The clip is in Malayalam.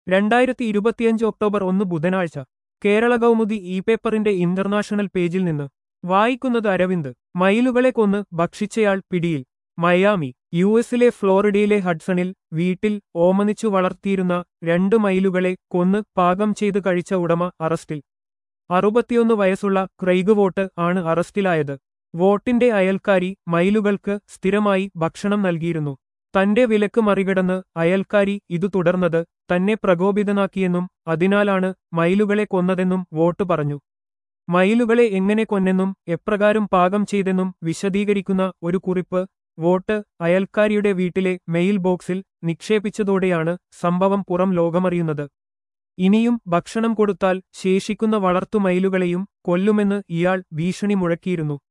രണ്ടായിരത്തി ഇരുപത്തിയഞ്ച് ഒക്ടോബർ ഒന്ന് ബുധനാഴ്ച കേരള കൗമുദി ഇ പേപ്പറിന്റെ ഇന്റർനാഷണൽ പേജിൽ നിന്ന് വായിക്കുന്നത് അരവിന്ദ് മയിലുകളെ കൊന്ന് ഭക്ഷിച്ചയാൾ പിടിയിൽ മയാമി യു എസിലെ ഫ്ലോറിഡയിലെ ഹഡ്സണിൽ വീട്ടിൽ ഓമനിച്ചു വളർത്തിയിരുന്ന രണ്ട് മയിലുകളെ കൊന്ന് പാകം ചെയ്ത് കഴിച്ച ഉടമ അറസ്റ്റിൽ അറുപത്തിയൊന്ന് വയസ്സുള്ള ക്രൈഗ് വോട്ട് ആണ് അറസ്റ്റിലായത് വോട്ടിന്റെ അയൽക്കാരി മയിലുകൾക്ക് സ്ഥിരമായി ഭക്ഷണം നൽകിയിരുന്നു തന്റെ വിലക്ക് മറികടന്ന് അയൽക്കാരി ഇതു തുടർന്നത് തന്നെ പ്രകോപിതനാക്കിയെന്നും അതിനാലാണ് മയിലുകളെ കൊന്നതെന്നും വോട്ട് പറഞ്ഞു മയിലുകളെ എങ്ങനെ കൊന്നെന്നും എപ്രകാരം പാകം ചെയ്തെന്നും വിശദീകരിക്കുന്ന ഒരു കുറിപ്പ് വോട്ട് അയൽക്കാരിയുടെ വീട്ടിലെ മെയിൽ ബോക്സിൽ നിക്ഷേപിച്ചതോടെയാണ് സംഭവം പുറം ലോകമറിയുന്നത് ഇനിയും ഭക്ഷണം കൊടുത്താൽ ശേഷിക്കുന്ന വളർത്തുമയിലുകളെയും കൊല്ലുമെന്ന് ഇയാൾ ഭീഷണി മുഴക്കിയിരുന്നു